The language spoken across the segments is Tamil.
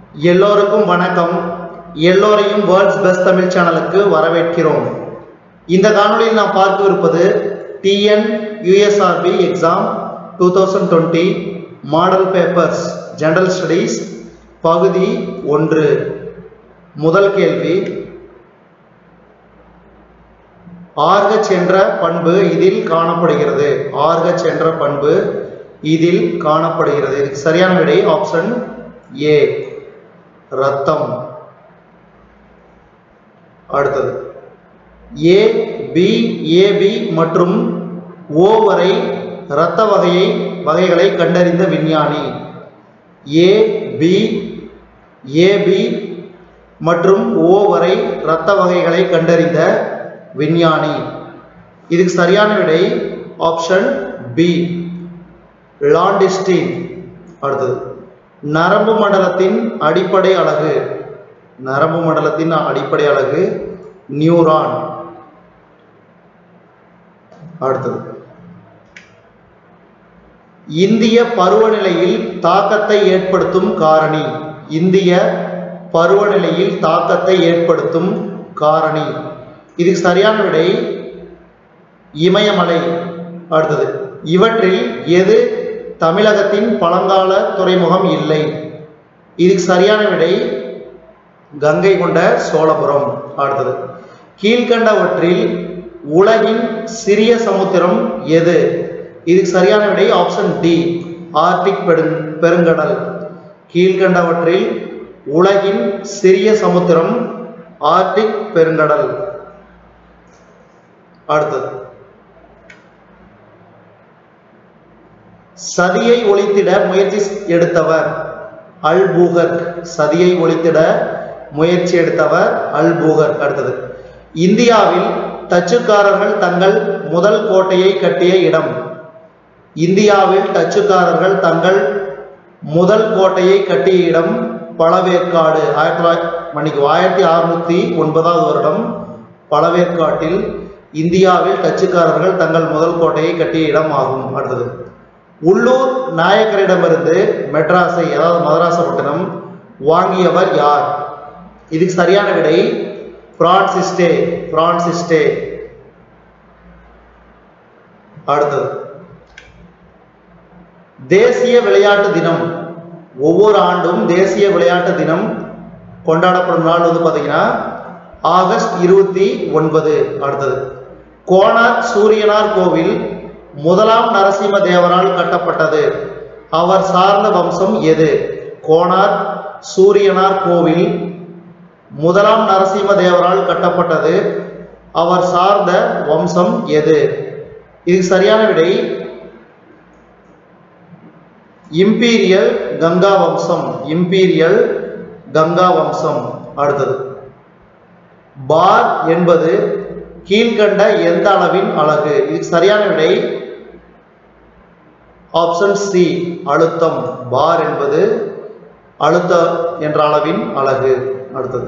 எல்லோருக்கும் வணக்கம் எல்லோரையும் வேர்ல்ட்ஸ் பெஸ்ட் தமிழ் சேனலுக்கு வரவேற்கிறோம் இந்த காணொளியில் நாம் பார்க்கவிருப்பது TN USRB exam two thousand twenty model papers general studies பகுதி ஒன்று முதல் கேள்வி ஆர்கச் என்ற பண்பு இதில் காணப்படுகிறது ஆர்கச் என்ற பண்பு இதில் காணப்படுகிறது இதுக்கு சரியான விடை ஆப்ஷன் ஏ ரத்தம் அடுத்தது ஏ பி ஏபி மற்றும் ஓ வரை இரத்த வகையை வகைகளை கண்டறிந்த விஞ்ஞானி ஏ பி ஏபி மற்றும் ஓ வரை இரத்த வகைகளை கண்டறிந்த விஞ்ஞானி இதுக்கு சரியான விடை ஆப்ஷன் பி லாண்டிஸ்டின் அடுத்தது நரம்பு மண்டலத்தின் அடிப்படை அலகு நரம்பு மண்டலத்தின் அடிப்படை அலகு நியூரான் அடுத்தது இந்திய பருவநிலையில் தாக்கத்தை ஏற்படுத்தும் காரணி இந்திய பருவநிலையில் தாக்கத்தை ஏற்படுத்தும் காரணி இதுக்கு சரியான விடை இமயமலை அடுத்தது இவற்றில் எது தமிழகத்தின் பழங்கால துறைமுகம் இல்லை இதுக்கு சரியான விடை கங்கை கொண்ட சோழபுரம் அடுத்தது கீழ்கண்டவற்றில் உலகின் சிறிய சமுத்திரம் எது இதுக்கு சரியான விடை ஆப்ஷன் டி ஆர்டிக் பெருங் பெருங்கடல் கீழ்கண்டவற்றில் உலகின் சிறிய சமுத்திரம் ஆர்டிக் பெருங்கடல் அடுத்தது சதியை ஒழித்திட முயற்சி எடுத்தவர் அல்பூகர் சதியை ஒழித்திட முயற்சி எடுத்தவர் அல்பூகர் அடுத்தது இந்தியாவில் டச்சுக்காரர்கள் தங்கள் முதல் கோட்டையை கட்டிய இடம் இந்தியாவில் டச்சுக்காரர்கள் தங்கள் முதல் கோட்டையை கட்டிய இடம் பழவேற்காடு ஆயிரத்தி தொள்ளாயிரத்தி மணிக்கு ஆயிரத்தி அறுநூத்தி ஒன்பதாவது வருடம் பழவேற்காட்டில் இந்தியாவில் டச்சுக்காரர்கள் தங்கள் முதல் கோட்டையை கட்டிய இடம் ஆகும் அடுத்தது உள்ளூர் நாயக்கரிடமிருந்து மெட்ராஸை அதாவது மதராசப்பட்டினம் வாங்கியவர் யார் இதுக்கு சரியான விடை பிரான்சிஸ்டே பிரான்சிஸ்டே அடுத்தது தேசிய விளையாட்டு தினம் ஒவ்வொரு ஆண்டும் தேசிய விளையாட்டு தினம் கொண்டாடப்படும் நாள் வந்து பார்த்தீங்கன்னா ஆகஸ்ட் இருபத்தி ஒன்பது அடுத்தது கோனார் சூரியனார் கோவில் முதலாம் நரசிம்ம தேவரால் கட்டப்பட்டது அவர் சார்ந்த வம்சம் எது கோனார் சூரியனார் கோவில் முதலாம் நரசிம்ம தேவரால் கட்டப்பட்டது அவர் சார்ந்த வம்சம் எது இது சரியான விடை இம்பீரியல் கங்கா வம்சம் இம்பீரியல் கங்கா வம்சம் அடுத்தது பார் என்பது கீழ்கண்ட எந்த அளவின் அலகு இதுக்கு சரியான விடை ஆப்ஷன் சி அழுத்தம் பார் என்பது அழுத்த என்ற அளவின் அலகு அடுத்தது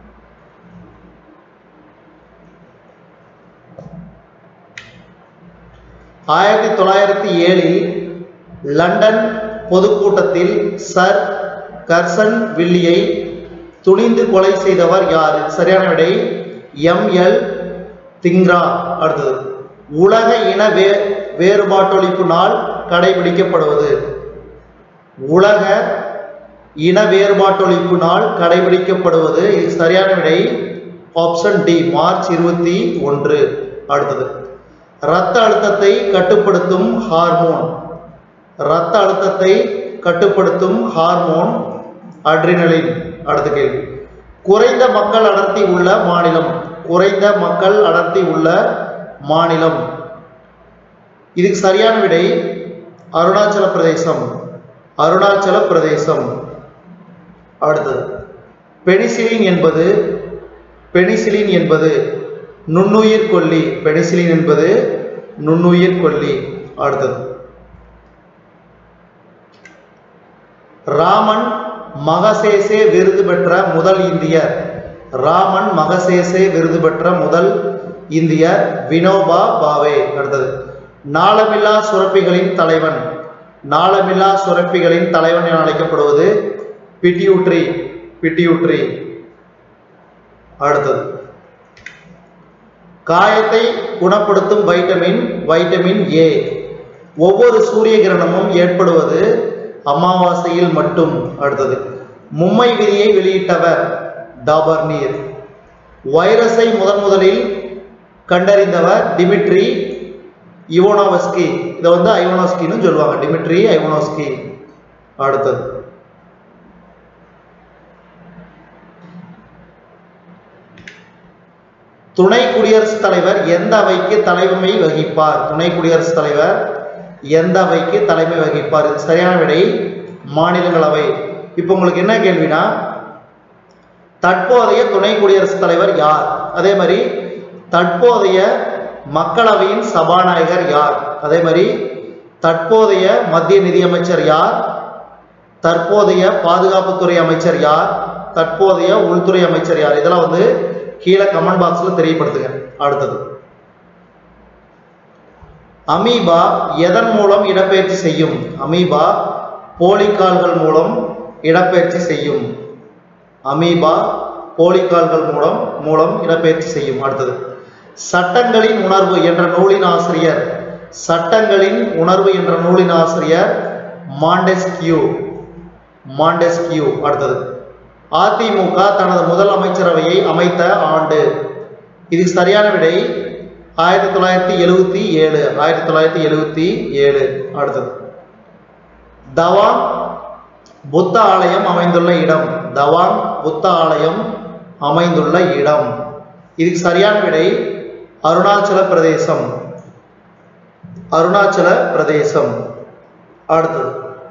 ஆயிரத்தி தொள்ளாயிரத்தி ஏழில் லண்டன் பொதுக்கூட்டத்தில் சர் கர்சன் வில்லியை துணிந்து கொலை செய்தவர் யார் சரியான விடை எம் எல் திங்ரா அடுத்தது உலக இன வே வேறுபாட்டொழிப்பு நாள் கடைபிடிக்கப்படுவது உலக இன வேறுபாட்டொழிப்பு நாள் கடைபிடிக்கப்படுவது இது சரியான விடை ஆப்ஷன் டி மார்ச் இருபத்தி ஒன்று அடுத்தது இரத்த அழுத்தத்தை கட்டுப்படுத்தும் ஹார்மோன் இரத்த அழுத்தத்தை கட்டுப்படுத்தும் ஹார்மோன் அட்ரினலின் அடுத்த கேள்வி குறைந்த மக்கள் அடர்த்தி உள்ள மாநிலம் குறைந்த மக்கள் அடர்த்தி உள்ள மாநிலம் இதுக்கு சரியான விடை அருணாச்சல பிரதேசம் அருணாச்சல பிரதேசம் அடுத்தது பெனிசிலின் என்பது பெனிசிலின் என்பது நுண்ணுயிர் கொல்லி பெனிசிலின் என்பது நுண்ணுயிர் கொல்லி அடுத்தது ராமன் மகசேசே விருது பெற்ற முதல் இந்தியர் ராமன் மகசேசே விருது பெற்ற முதல் இந்தியர் வினோபா பாவே அடுத்தது நாளமில்லா சுரப்பிகளின் தலைவன் நாளமில்லா சுரப்பிகளின் தலைவன் என அழைக்கப்படுவது பிட்யூட்ரி பிட்டியூட்ரி அடுத்தது காயத்தை குணப்படுத்தும் வைட்டமின் வைட்டமின் ஏ ஒவ்வொரு சூரிய கிரணமும் ஏற்படுவது அமாவாசையில் மட்டும் அடுத்தது மும்மை விதியை வெளியிட்டவர் டாபர்னீர் வைரஸை முதன் முதலில் கண்டறிந்தவர் டிமிட்ரி இவோனோவஸ்கி இதை வந்து ஐவோனோஸ்கின்னு சொல்லுவாங்க டிமிட்ரி ஐவோனோஸ்கி அடுத்தது துணை குடியரசுத் தலைவர் எந்த அவைக்கு தலைமை வகிப்பார் துணை குடியரசுத் தலைவர் எந்த அவைக்கு தலைமை வகிப்பார் இது சரியான விடை மாநிலங்களவை இப்போ உங்களுக்கு என்ன கேள்வினா தற்போதைய துணை குடியரசுத் தலைவர் யார் அதே மாதிரி தற்போதைய மக்களவையின் சபாநாயகர் யார் அதே மாதிரி தற்போதைய மத்திய நிதியமைச்சர் யார் தற்போதைய பாதுகாப்புத்துறை அமைச்சர் யார் தற்போதைய உள்துறை அமைச்சர் யார் இதெல்லாம் வந்து கீழே கமெண்ட் பாக்ஸ்ல தெரியப்படுத்துங்க அடுத்தது அமீபா எதன் மூலம் இடப்பெயர்ச்சி செய்யும் அமீபா போலிக்கால்கள் மூலம் இடப்பெயர்ச்சி செய்யும் அமீபா போலிக்கால்கள் மூலம் மூலம் இடப்பெயர்ச்சி செய்யும் அடுத்தது சட்டங்களின் உணர்வு என்ற நூலின் ஆசிரியர் சட்டங்களின் உணர்வு என்ற நூலின் ஆசிரியர் மாண்டெஸ்கியூ மாண்டெஸ்கியூ அடுத்தது அதிமுக தனது முதல் அமைச்சரவையை அமைத்த ஆண்டு இதுக்கு சரியான விடை ஆயிரத்தி தொள்ளாயிரத்தி எழுவத்தி ஏழு ஆயிரத்தி தொள்ளாயிரத்தி எழுவத்தி ஏழு அடுத்தது தவாங் புத்த ஆலயம் அமைந்துள்ள இடம் தவாங் புத்த ஆலயம் அமைந்துள்ள இடம் இதுக்கு சரியான விடை அருணாச்சல பிரதேசம் அருணாச்சல பிரதேசம் அடுத்தது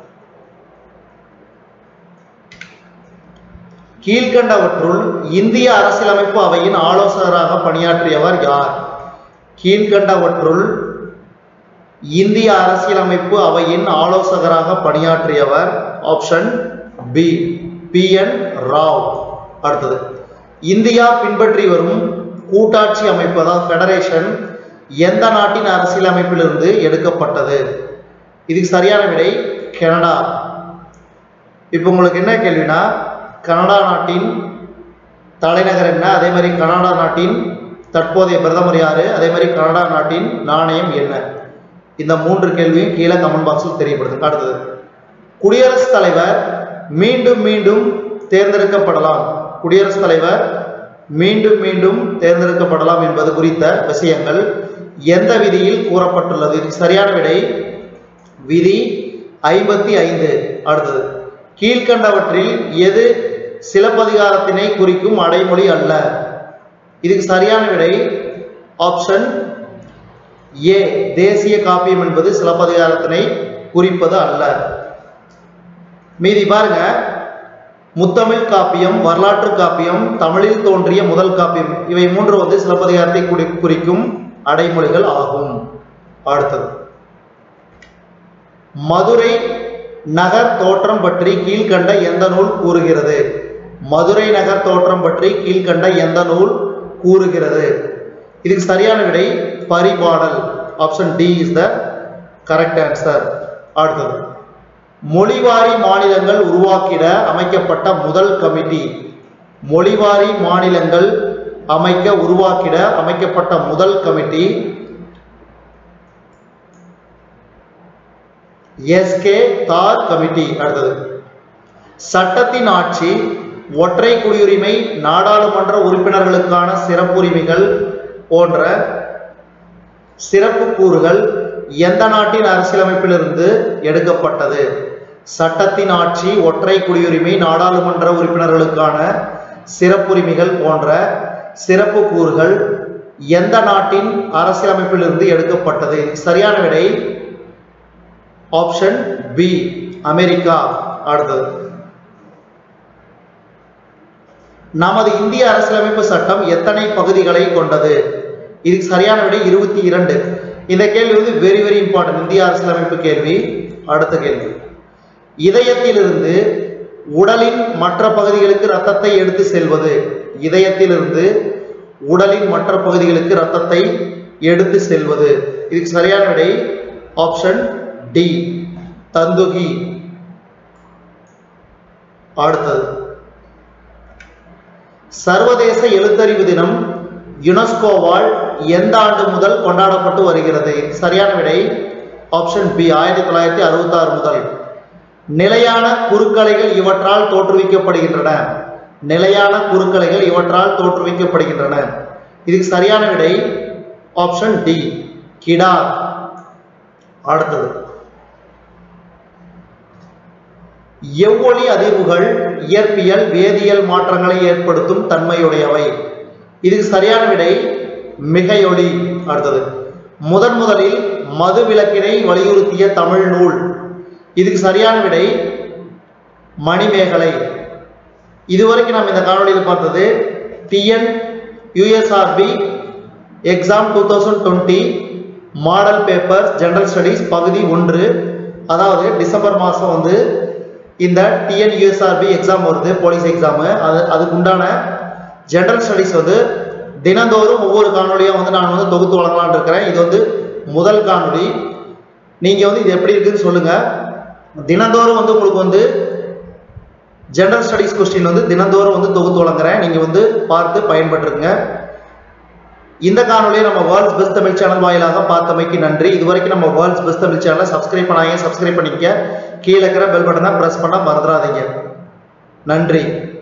கீழ்கண்டவற்றுள் இந்திய அரசியலமைப்பு அவையின் ஆலோசகராக பணியாற்றியவர் யார் கீழ்கண்டவற்றுள் இந்திய அரசியலமைப்பு அவையின் ஆலோசகராக பணியாற்றியவர் option B B N Rau அடுத்தது இந்தியா பின்பற்றி வரும் கூட்டாட்சி அமைப்பு அதாவது ஃபெடரேஷன் எந்த நாட்டின் அரசியலமைப்பிலிருந்து எடுக்கப்பட்டது இதுக்கு சரியான விடை கனடா இப்போ உங்களுக்கு என்ன கேள்வினா கனடா நாட்டின் தலைநகர் என்ன அதே மாதிரி கனடா நாட்டின் தற்போதைய பிரதமர் யாரு அதே மாதிரி கனடா நாட்டின் நாணயம் என்ன இந்த மூன்று கேள்வியும் கீழே கமெண்ட் பாக்ஸில் தெரியப்படுது அடுத்தது குடியரசுத் தலைவர் மீண்டும் மீண்டும் தேர்ந்தெடுக்கப்படலாம் குடியரசுத் தலைவர் மீண்டும் மீண்டும் தேர்ந்தெடுக்கப்படலாம் என்பது குறித்த விஷயங்கள் எந்த விதியில் கூறப்பட்டுள்ளது இதுக்கு சரியான விடை விதி ஐம்பத்தி ஐந்து அடுத்தது கீழ்கண்டவற்றில் எது சிலப்பதிகாரத்தினை குறிக்கும் அடைமொழி அல்ல இதுக்கு சரியான விடை ஆப்ஷன் ஏ தேசிய காப்பியம் என்பது சிலப்பதிகாரத்தினை குறிப்பது அல்ல மீதி பாருங்க முத்தமிழ் காப்பியம் வரலாற்று காப்பியம் தமிழில் தோன்றிய முதல் காப்பியம் இவை மூன்று வந்து சிலப்பதிகாரத்தை குறி- குறிக்கும் அடைமொழிகள் ஆகும் அடுத்தது மதுரை நகர் தோற்றம் பற்றி கீழ்கண்ட எந்த நூல் கூறுகிறது மதுரை நகர் தோற்றம் பற்றி கீழ்கண்ட எந்த நூல் கூறுகிறது இதுக்கு சரியான விடை பரிபாடல் option D is the correct answer அடுத்தது மொழிவாரி மாநிலங்கள் உருவாக்கிட அமைக்கப்பட்ட முதல் கமிட்டி மொழிவாரி மாநிலங்கள் அமைக்க உருவாக்கிட அமைக்கப்பட்ட முதல் கமிட்டி எஸ்கே தார் கமிட்டி அடுத்தது சட்டத்தின் ஆட்சி ஒற்றை குடியுரிமை நாடாளுமன்ற உறுப்பினர்களுக்கான சிறப்புரிமைகள் போன்ற சிறப்பு கூறுகள் எந்த நாட்டின் அரசியலமைப்பிலிருந்து எடுக்கப்பட்டது சட்டத்தின் ஆட்சி ஒற்றை குடியுரிமை நாடாளுமன்ற உறுப்பினர்களுக்கான சிறப்புரிமைகள் போன்ற சிறப்பு கூறுகள் எந்த நாட்டின் அரசியலமைப்பிலிருந்து எடுக்கப்பட்டது இதுக்கு சரியான விடை ஆப்ஷன் பி அமெரிக்கா அடுத்தது நமது இந்திய அரசியலமைப்பு சட்டம் எத்தனை பகுதிகளை கொண்டது இதுக்கு சரியான விடை இருபத்தி இரண்டு இந்த கேள்வி வந்து வெரி வெரி இம்பார்ட்டன்ட் இந்திய அரசியலமைப்பு கேள்வி அடுத்த கேள்வி இதயத்திலிருந்து உடலின் மற்ற பகுதிகளுக்கு ரத்தத்தை எடுத்து செல்வது இதயத்திலிருந்து உடலின் மற்ற பகுதிகளுக்கு ரத்தத்தை எடுத்து செல்வது இதுக்கு சரியான விடை ஆப்ஷன் டி தந்துகி அடுத்தது சர்வதேச எழுத்தறிவு தினம் யுனெஸ்கோவால் எந்த ஆண்டு முதல் கொண்டாடப்பட்டு வருகிறது சரியான விடை ஆப்ஷன் பி ஆயிரத்தி தொள்ளாயிரத்தி அறுபத்தி ஆறு முதல் நிலையான குறுக்கலைகள் இவற்றால் தோற்றுவிக்கப்படுகின்றன நிலையான குறுக்கலைகள் இவற்றால் தோற்றுவிக்கப்படுகின்றன இதுக்கு சரியான விடை ஆப்ஷன் டி கிடா அடுத்தது எவ்வொளி அதிர்வுகள் இயற்பியல் வேதியியல் மாற்றங்களை ஏற்படுத்தும் தன்மையுடையவை இதுக்கு சரியான விடை மிகையொலி அடுத்தது முதன் முதலில் மது விலக்கினை வலியுறுத்திய தமிழ் நூல் இதுக்கு சரியான விடை மணிமேகலை இதுவரைக்கும் நாம் இந்த காணொலியில் பார்த்தது TN USRB exam two thousand twenty model paper general studies பகுதி ஒன்று அதாவது டிசம்பர் மாதம் வந்து இந்த டிஎன் யூஎஸ்ஆர்பி எக்ஸாம் வருது போலீஸ் எக்ஸாமு அது அதுக்கு உண்டான ஜெனரல் ஸ்டடீஸ் வந்து தினந்தோறும் ஒவ்வொரு காணொலியாக வந்து நான் வந்து தொகுத்து வழங்கலாம்னு இருக்கிறேன் இது வந்து முதல் காணொளி நீங்கள் வந்து இது எப்படி இருக்குன்னு சொல்லுங்கள் தினந்தோறும் வந்து உங்களுக்கு வந்து ஜெனரல் ஸ்டடீஸ் கொஸ்டின் வந்து தினந்தோறும் வந்து தொகுத்து வழங்குறேன் நீங்கள் வந்து பார்த்து பயன்பட்டுருங்க இந்த காணொலியை நம்ம வேர்ல்ட்ஸ் பெஸ்ட் தமிழ் சேனல் வாயிலாக பார்த்தமைக்கு நன்றி இதுவரைக்கும் நம்ம வேர்ல்ட்ஸ் பெஸ்ட் தமிழ் சேனலை சப்ஸ்கிரைப் பண்ணாங்க சப்ஸ்கிரைப் பண்ணிக்க கீழே இருக்கிற பெல் பட்டனை ப்ரெஸ் பண்ண மறந்துடாதீங்க நன்றி